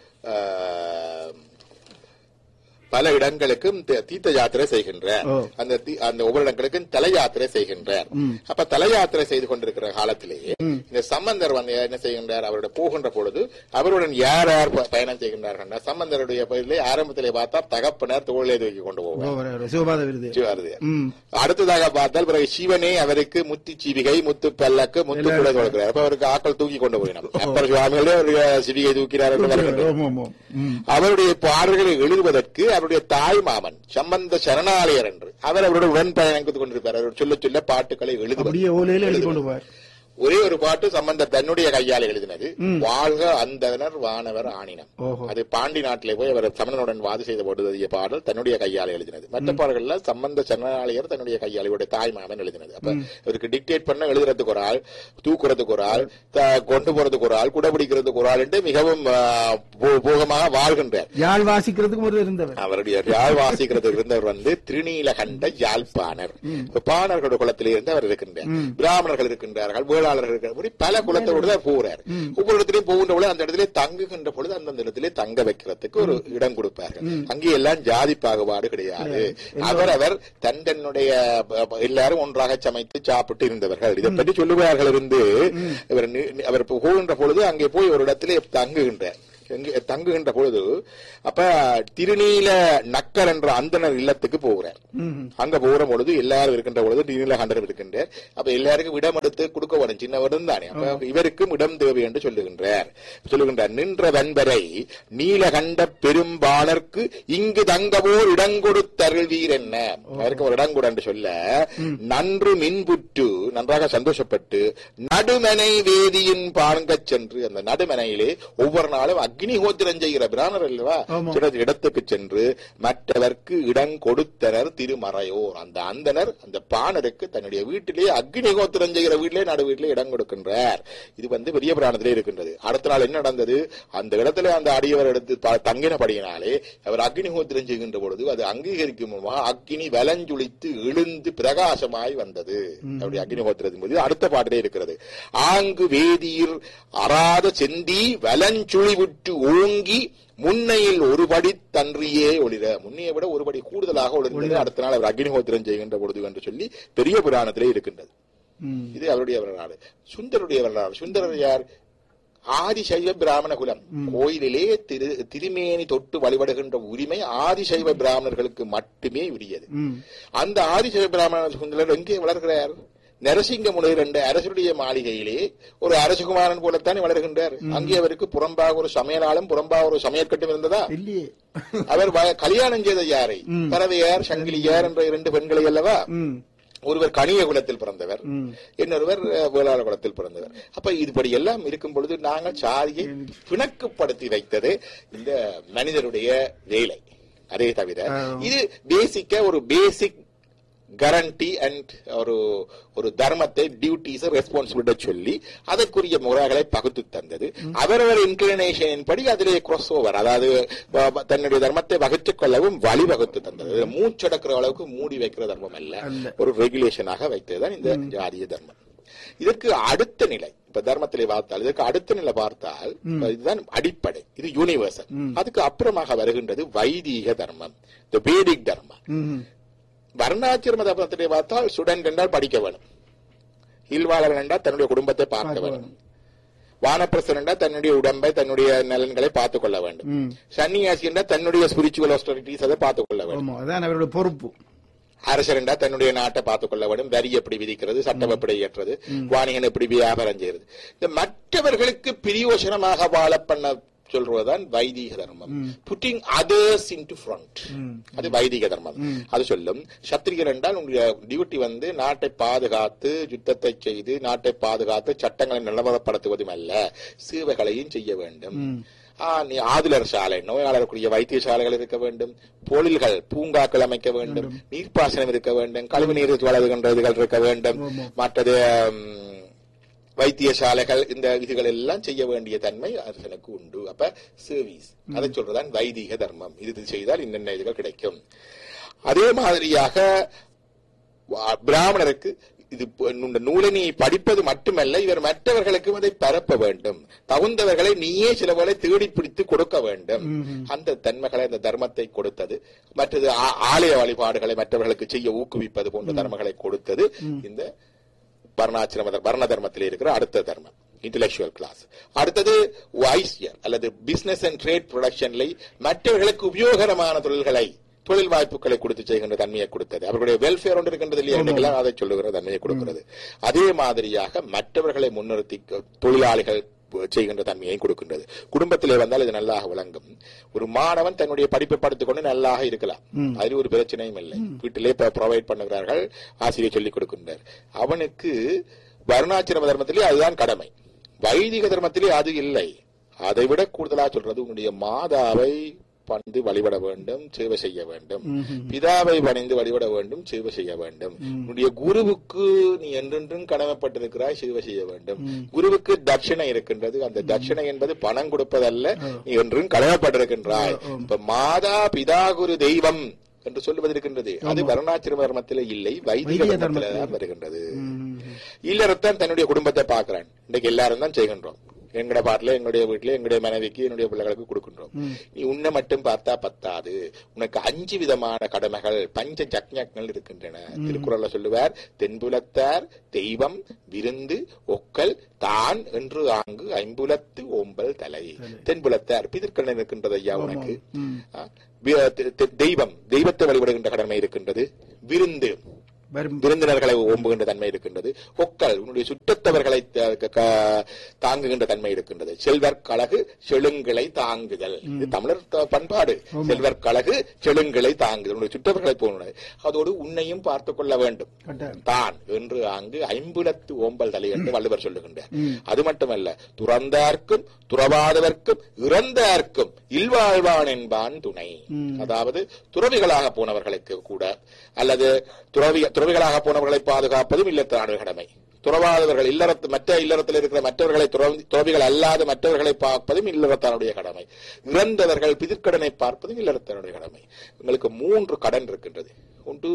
ஆஹ், பல இடங்களுக்கும் தி- தீர்த்த யாத்திரை செய்கின்றார் ஓ. அந்த தி- அந்த ஒவ்வொரு இடங்களுக்கும் தல யாத்திரை செய்கின்றார் அப்ப தல யாத்திரை செய்து கொண்டிருக்கிற காலத்திலேயே இந்த சம்பந்தர் வந்து என்ன செய்கின்றார் அவருடைய போகின்ற பொழுது அவருடன் யார் யார் ப- பயணம் செய்கின்றார்கள் சம்பந்தருடைய பயிரிலே ஆரம்பத்திலே பார்த்தா தகப்பனர் தோளிலே தூக்கி கொண்டு போவார் ஓ, சிவபாத விருது வருது ம் அடுத்ததாக பார்த்தால் பிறகு சிவனே அவருக்கு முத்து சிவிகை முத்து பல்லக்கு முத்து கூட கொடுக்கிறார் அப்ப அவருக்கு ஆக்கள் தூக்கி கொண்டு போயினார் அப்பர் சுவாமிகளே ஒரு சிவிகை தூக்கிறார் என்று வருகின்றது. ஆமாம், ஆமாம். ம் அவருடைய பாடல்களை எழுதுவதற்கு அவருடைய தாய் மாமன் சம்பந்த சரணாலயர் என்று அவர் அவருடைய உடன் பயணித்துக் கொண்டிருப்பார் அவர் சொல்ல சொல்ல பாட்டுகளை எழுதுவார் அப்படியே ஓலையில எழுதி கொண்டு போவார் ஒரே ஒரு பாட்டு சம்பந்த தன்னுடைய கையால் எழுதினது வாழ்க அந்தனர் வானவர் ஆணினம் ஓஹோ. அது பாண்டி நாட்டிலே போய் அவர் சமணனுடன் வாது செய்த போது எழுதிய பாடல் தன்னுடைய கையால் எழுதினது மற்ற பாடல்கள்ல சம்பந்த சரணாலயர் தன்னுடைய கையால் இவருடைய தாய் மாமன் எழுதினது அப்ப இவருக்கு டிக்டேட் பண்ண எழுதுறதுக்கு ஒரு ஆள் தூக்குறதுக்கு ஒரு ஆள் த- கொண்டு போறதுக்கு ஒரு ஆள் குடபிடிக்கிறதுக்கு ஒரு ஆள் என்று மிகவும் ஆ, போ- போகமாக வாழ்கின்றார் யாழ் வாசிக்கிறதுக்கும் ஒரு இருந்தவர் அவருடைய யாழ் வாசிக்கிறது இருந்தவர் வந்து திருநீலகண்ட யாழ்ப்பாணர் இப்ப பாணர்களோட குலத்திலே இருந்து அவர் இருக்கின்றார் பிராமணர்கள் இருக்கின்றார்கள் வேளாளர்கள் இருக்கிற இப்படி பல குலத்தோடு தான் போறார் ஒவ்வொரு இடத்திலையும் போகின்ற பொழுது அந்த இடத்திலே தங்குகின்ற பொழுது அந்தந்த இடத்திலே தங்க வைக்கிறதுக்கு ஒரு இடம் கொடுப்பார்கள் அங்கே எல்லாம் ஜாதி பாகுபாடு கிடையாது அவரவர் தன் தன்னுடைய ப- ப- எல்லாரும் ஒன்றாக சமைத்து சாப்பிட்டு இருந்தவர்கள் இதை பற்றி சொல்லுவார்கள் இருந்து இவர் நி- அவர் போகின்ற பொழுது அங்கே போய் ஒரு இடத்திலே தங்குகின்றார் எங்கே தங்குகின்ற பொழுது அப்ப திருநீல நக்கர் என்ற அந்தனர் இல்லத்துக்கு போகிறார் அங்க போகிற பொழுது எல்லாரும் இருக்கின்ற பொழுது திருநீல கண்டர் இருக்கின்றார் அப்ப எல்லாருக்கும் இடம் எடுத்து கொடுக்க வேணும் சின்னவரும் தானே அப்ப இவருக்கும் இடம் தேவை என்று சொல்லுகின்றார் சொல்லுகின்றார் நின்ற வன்பரை நீலகண்ட பெரும்பாலர்க்கு இங்கு தங்கவோர் இடங்கொடுத்தருள்வீர் என்ன அவருக்கு ஒரு இடம் கொடு என்று சொல்ல நன்று மின்புற்று நன்றாக சந்தோஷப்பட்டு நடுமனை வேதியின் பாருங்கச் சென்று அந்த நடுமனையிலே ஒவ்வொரு நாளும் அக்னிஹோத்திரம் செய்கிற பிராணர் அல்லவா ஆமா. சில இடத்துக்கு சென்று மற்றவர்க்கு இடம் கொடுத்தனர் திருமறையோர் அந்த அந்தனர் அந்த பாணருக்கு தன்னுடைய வீட்டிலே அக்னிஹோத்திரம் செய்கிற வீட்டிலே நடு வீட்டிலே இடம் கொடுக்கின்றார் இது வந்து பெரிய புராணத்திலே இருக்கின்றது அடுத்த நாள் என்ன நடந்தது அந்த இடத்துல அந்த அடியவர் எடுத்து த- தங்கினபடியினாலே அவர் அக்னிஹோத்திரம் செய்கின்ற பொழுது அது அங்கீகரிக்கும் மூலமாக அக்னி வலஞ்சுளித்து எழுந்து பிரகாசமாய் வந்தது அவருடைய அக்னிஹோத்திரத்தின் போது அடுத்த பாட்டிலே இருக்கிறது ஆங்கு வேதியில் அறாத செந்தி வலஞ்சுழி விட்டு ஓங்கி முன்னையில் ஒரு படி தன்றியே ஒளிர முன்னையை விட ஒரு படி கூடுதலாக ஒளிர்ந்தது அடுத்த நாள் அவர் அக்னிஹோத்திரம் செய்கின்ற பொழுது என்று சொல்லி பெரிய புராணத்திலே இருக்கின்றது ம். இது அவருடைய வரலாறு சுந்தருடைய வரலாறு சுந்தரர் யார் ஆதிசைவ பிராமண குலம் கோயிலிலே திரு திருமேனி தொட்டு வழிபடுகின்ற உரிமை ஆதிசைவ பிராமணர்களுக்கு மட்டுமே உரியது ம். அந்த ஆதிசைவ பிராமண சுந்தரர் எங்கே வளர்கிறார் நரசிங்க முனிவர் என்ற அரசருடைய மாளிகையிலே ஒரு அரசகுமாரன் போலத்தானே வளர்கின்றார் அங்கே அவருக்கு புறம்பாக ஒரு சமையலாலும் புறம்பாக ஒரு சமையற்கட்டும் இருந்ததா இல்லையே அவர் வ- கல்யாணம் செய்த யாரை பறவையார் சங்கிலியார் என்ற இரண்டு பெண்களை அல்லவா ம். ஒருவர் கணிய குலத்தில் பிறந்தவர் ம். இன்னொருவர் அஹ், வேளாள குலத்தில் பிறந்தவர் அப்ப இதுபடி எல்லாம் இருக்கும் பொழுது நாங்கள் சாதியை பிணக்குப்படுத்தி வைத்தது இந்த மனிதருடைய வேலை அதே தவிர ஆ. இது பேசிக்கா ஒரு பேசிக் கரண்டி அண்ட் ஒரு ஒரு தர்மத்தை டியூட்டிஸ் ரெஸ்பான்சிபிலிட்டி சொல்லி அதற்குரிய முறைகளை பகுத்து தந்தது அவரவர் இன்க்ளினேஷனின் படி அதிலே cross ஓவர் அதாவது வ- வ- தன்னுடைய தர்மத்தை வகுத்துக் கொள்ளவும் வழி வகுத்து தந்தது இது மூச்சடக்கிற அளவுக்கு மூடி வைக்கிற தர்மம் அல்ல அல்ல. ஒரு ரெகுலேஷனாக வைத்ததுதான் இந்த ஜாதிய தர்மம் இதற்கு அடுத்த நிலை இப்ப தர்மத்திலே பார்த்தால் இதற்கு அடுத்த நிலை பார்த்தால் இதுதான் அடிப்படை இது யூனிவர்சல் அதுக்கு அப்புறமாக வருகின்றது வைதீக தர்மம் இந்த வேதிக் தர்மம் ம். வர்ணாசிரம தர்மத்திலே பார்த்தால் ஸ்டூடெண்ட் என்றால் படிக்க வேணும் இல்வாளர் என்றால் தன்னுடைய குடும்பத்தை பார்க்க பார்க்க வேணும் வானப்பிரசன் என்றால் தன்னுடைய உடம்பை தன்னுடைய நலன்களை பார்த்துக் கொள்ள வேண்டும் ம். சன்னியாசி என்றால் தன்னுடைய ஸ்பிரிச்சுவல் ஆஸ்டரிட்டிஸ் அதை பார்த்துக் கொள்ள வேண்டும் ஆமா அதான் அவருடைய பொறுப்பு அரசர் என்றால் தன்னுடைய நாட்டை பார்த்துக் கொள்ள வேண்டும் வரி எப்படி விதிக்கிறது சட்டம் எப்படி இயற்றுறது வாணிகன் எப்படி வியாபாரம் செய்யறது இந்த மற்றவர்களுக்கு பிரியோசனமாக வாழ பண்ண சொல்றதுதான் வைதிக தர்மம் புட்டிங் அதர்ஸ் இன்டு ஃப்ரண்ட் அது வைதிக தர்மம் அது சொல்லும் சத்திரியர் என்றால் உங்களுடைய டியூட்டி வந்து நாட்டை பாதுகாத்து யுத்தத்தை செய்து நாட்டை பாதுகாத்து சட்டங்களை நிலவரப்படுத்துவதும் அல்ல சேவைகளையும் செய்ய வேண்டும் ஆ, நீ ஆதுலர் சாலை நோயாளருக்குரிய வைத்தியசாலைகள் இருக்க வேண்டும் பொழில்கள் பூங்காக்கள் அமைக்க வேண்டும் நீர்ப்பாசனம் இருக்க வேண்டும் கழிவுநீர் வளர்கின்ற இதுகள் இருக்க வேண்டும் மற்றது ம், வைத்தியசாலைகள் இந்த இதுகள் எல்லாம் செய்ய வேண்டிய தன்மை அரசனுக்கு உண்டு அப்ப சர்வீஸ் அதை சொல்றதான் வைதிக தர்மம் இது செய்தால் இன்னென்ன இதுகள் கிடைக்கும் அதே மாதிரியாக வா- பிராமணருக்கு இது ப- இந்த நூலை நீ படிப்பது மட்டுமல்ல இவர் மற்றவர்களுக்கும் அதை பரப்ப வேண்டும் தகுந்தவர்களை நீயே சிலவர்களை தேடி பிடித்து கொடுக்க வேண்டும் அந்த தன்மைகளை அந்த தர்மத்தை கொடுத்தது மற்றது ஆ- ஆலய வழிபாடுகளை மற்றவர்களுக்கு செய்ய ஊக்குவிப்பது போன்ற தர்மங்களை கொடுத்தது இந்த வர்ணாசிரம தர்- வர்ண தர்மத்தில் இருக்கிற அடுத்த தர்மம் இன்டெலெக்சுவல் கிளாஸ் அடுத்தது வைஸ்யர் அல்லது பிசினஸ் அண்ட் ட்ரேட் ப்ரொடக்ஷன்ல மற்றவர்களுக்கு உபயோகரமான தொழில்களை தொழில் வாய்ப்புகளை கொடுத்து செய்கின்ற தன்மையை கொடுத்தது அவர்களுடைய வெல்ஃபேர் ஒன்று இருக்கின்றது இல்லையா இன்னைக்கெல்லாம் அதை சொல்லுகிற தன்மையை கொடுக்கிறது அதே மாதிரியாக மற்றவர்களை முன்னிறுத்தி க- தொழிலாளிகள் செய்கின்ற தன்மையை கொடுக்கின்றது குடும்பத்திலே வந்தால் இது நல்லாக விளங்கும் ஒரு மாணவன் தன்னுடைய படிப்பை படித்துக் கொண்டு நல்லாக இருக்கலாம் அதில் ஒரு பிரச்சனையும் இல்லை வீட்டிலே ப்ரொவைட் பண்ணுகிறார்கள் ஆசிரியர் சொல்லிக் கொடுக்கின்றார் அவனுக்கு வருணாசிரம தர்மத்திலே அதுதான் கடமை வைதிக தர்மத்திலே அது இல்லை அதை விட கூடுதலா சொல்றது உன்னுடைய மாதாவை பணிந்து வழிபட வேண்டும் சேவை செய்ய வேண்டும் பிதாவை பணிந்து வழிபட வேண்டும் சேவை செய்ய வேண்டும் உன்னுடைய குருவுக்கு நீ என்றென்றும் கடமைப்பட்டிருக்கிறாய் சேவை செய்ய வேண்டும் குருவுக்கு தட்சிணை இருக்கின்றது அந்த தட்சிணை என்பது பணம் கொடுப்பதல்ல நீ என்றும் கடமைப்பட்டிருக்கின்றாய் இப்ப மாதா பிதா குரு தெய்வம் என்று சொல்லுவது இருக்கின்றது அது வருணாசிரம தர்மத்திலே இல்லை வைதிக வைதிக தர்மத்திலே தர்மத்திலே. தான் வருகின்றது இல்லறத்தான் தன்னுடைய குடும்பத்தை பார்க்கிறான் இன்னைக்கு எல்லாரும் தான் செய்கின்றோம் எங்கட பாட்டுல எங்களுடைய வீட்டுல எங்களுடைய மனைவிக்கு என்னுடைய பிள்ளைகளுக்கு கொடுக்கின்றோம் நீ உன்னை மட்டும் பார்த்தா பத்தாது உனக்கு அஞ்சு விதமான கடமைகள் பஞ்ச ஜக்ஞங்கள் இருக்கின்றன திருக்குறள்ல சொல்லுவார் தென்புலத்தார் தெய்வம் விருந்து ஒக்கல் தான் என்று ஆங்கு ஐம்புலத்து ஓம்பல் தலை தென்புலத்தார் பிதிர்கண்ணன் இருக்கின்றது ஐயா உனக்கு ஆ, வி- தெ- தெ- தெய்வம் தெய்வத்தை வழிபடுகின்ற கடமை இருக்கின்றது விருந்து வரும் விருந்தினர்களை ஓம்புகின்ற தன்மை இருக்கின்றது ஒக்கல் உன்னுடைய சுற்றத்தவர்களை த- க- க- தாங்குகின்ற தன்மை இருக்கின்றது செல்வர் கழகு செழுங்களை தாங்குதல் இது தமிழர் த- பண்பாடு செல்வர் கழகு செழுங்களை தாங்குதல் உன்னுடைய சுற்றவர்களை போகணும் அதோடு உன்னையும் பார்த்துக் கொள்ள வேண்டும் கட்டாயம். தான் என்று அங்கு ஐம்புலத்து ஓம்பல் தலை என்று வள்ளுவர் சொல்லுகின்றார் அது மட்டுமல்ல துறந்தார்க்கும் துறவாதவர்க்கும் இறந்தார்க்கும் இல்வாழ்வான் என்பான் துணை அதாவது துறவிகளாக போனவர்களுக்கு கூட அல்லது துறவி துறவிகளாக போனவர்களை பாதுகாப்பதும் இல்லத்தான கடமை துறவாதவர்கள் இல்லறத்து மற்ற இல்லறத்தில் இருக்கிற மற்றவர்களை துறவி- துறவிகள் அல்லாத மற்றவர்களை பார்ப்பதும் இல்லறத்தானுடைய கடமை இறந்தவர்கள் பிதிர்க்கடனை பார்ப்பதும் இல்லறத்தானுடைய கடமை உங்களுக்கு மூன்று கடன் இருக்கின்றது ஒன்று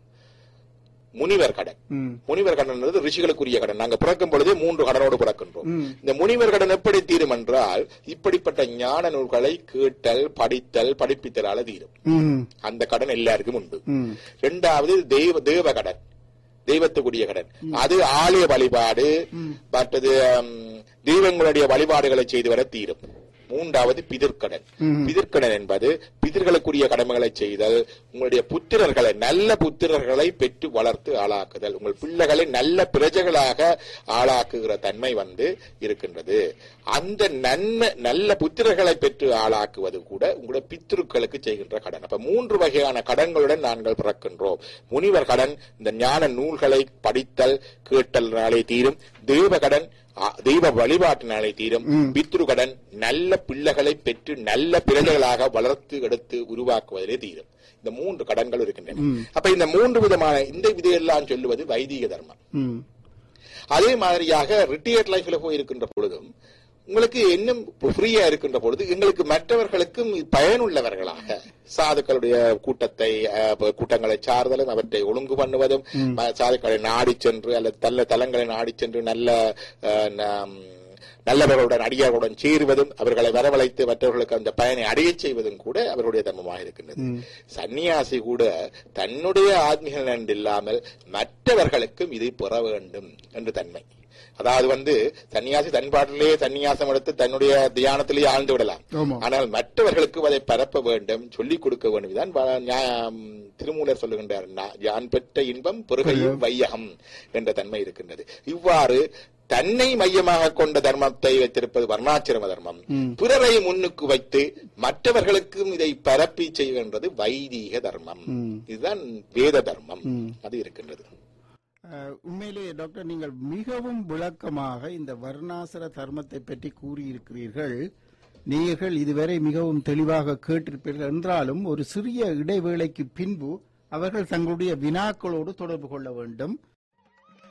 முனிவர் கடன் ம். முனிவர் கடன் என்பது ரிஷிகளுக்குரிய கடன் நாங்க பிறக்கும் பொழுதே மூன்று கடனோடு பிறக்கின்றோம் இந்த முனிவர் கடன் எப்படி தீரும் என்றால் இப்படிப்பட்ட ஞான நூல்களை கேட்டல் படித்தல் படிப்பித்தலால தீரும் ம். அந்த கடன் எல்லாருக்கும் உண்டு ம். இரண்டாவது தெய்வ தேவ கடன் தெய்வத்துக்குரிய கடன் அது ஆலய வழிபாடு மற்றது ம், தெய்வங்களுடைய வழிபாடுகளை செய்து வர தீரும் மூன்றாவது பிதிர்க்கடன் பிதிர்க்கடன் என்பது பிதிர்களுக்குரிய கடமைகளை செய்தல் உங்களுடைய புத்திரர்களை நல்ல புத்திரர்களை பெற்று வளர்த்து ஆளாக்குதல் உங்கள் பிள்ளைகளை நல்ல பிரஜைகளாக ஆளாக்குகிற தன்மை வந்து இருக்கின்றது அந்த நன்மை நல்ல புத்திரர்களை பெற்று ஆளாக்குவது கூட உங்களுடைய பித்ருக்களுக்கு செய்கின்ற கடன் அப்ப மூன்று வகையான கடன்களுடன் நாங்கள் பிறக்கின்றோம் முனிவர் கடன் இந்த ஞான நூல்களை படித்தல் கேட்டல்னாலே தீரும் தேவ கடன் ஆ, தெய்வ வழிபாட்டினாலே தீரும் பித்ரு கடன் நல்ல பிள்ளைகளை பெற்று நல்ல பிரஜைகளாக வளர்த்து எடுத்து உருவாக்குவதிலே தீரும் இந்த மூன்று கடன்கள் இருக்கின்றன அப்ப இந்த மூன்று விதமான இந்த விதையெல்லாம் சொல்லுவது வைதிக தர்மம் ம். அதே மாதிரியாக ரிட்டையர்ட் லைஃப்ல போய் இருக்கின்ற பொழுதும் உங்களுக்கு இன்னும் ஃப்ரீயா இருக்கின்ற பொழுது எங்களுக்கு மற்றவர்களுக்கும் பயனுள்ளவர்களாக சாதுக்களுடைய கூட்டத்தை அஹ், ப- கூட்டங்களை சார்தலும் அவற்றை ஒழுங்கு பண்ணுவதும் ம- சாதுக்களை நாடி சென்று அல்லது நல்ல தலங்களை நாடி சென்று நல்ல அஹ், நம், நல்லவர்களுடன் அடியார்களுடன் சேருவதும் அவர்களை வரவழைத்து மற்றவர்களுக்கு அந்த பயனை அடையச் செய்வதும் கூட அவருடைய தர்மமாக இருக்கின்றது சன்னியாசி கூட தன்னுடைய ஆத்மீக நன்றி இல்லாமல் மற்றவர்களுக்கும் இதை பெற வேண்டும் என்று தன்மை அதாவது வந்து சன்னியாசி தன் பாட்டிலேயே சன்னியாசம் எடுத்து தன்னுடைய தியானத்திலேயே ஆழ்ந்து விடலாம் ஆமா. ஆனால் மற்றவர்களுக்கு அதை பரப்ப வேண்டும் சொல்லிக் கொடுக்க வேண்டும் இதுதான் வ- ஞா- திருமூலர் சொல்லுகின்றார் "நா- யான் பெற்ற இன்பம் பொறுகையும் வையகம் என்ற தன்மை இருக்கின்றது இவ்வாறு தன்னை மையமாக கொண்ட தர்மத்தை வைத்திருப்பது வர்ணாசிரம தர்மம் பிறரை முன்னுக்கு வைத்து மற்றவர்களுக்கும் இதை பரப்பி செய்கின்றது வைதீக தர்மம் இதுதான் வேத தர்மம் அது இருக்கின்றது அஹ், உண்மையிலே டாக்டர் நீங்கள் மிகவும் விளக்கமாக இந்த வர்ணாசிர தர்மத்தை பற்றி கூறியிருக்கிறீர்கள் நீங்கள் இதுவரை மிகவும் தெளிவாக கேட்டிருப்பீர்கள் என்றாலும் ஒரு சிறிய இடைவேளைக்கு பின்பு அவர்கள் தங்களுடைய வினாக்களோடு தொடர்பு கொள்ள வேண்டும்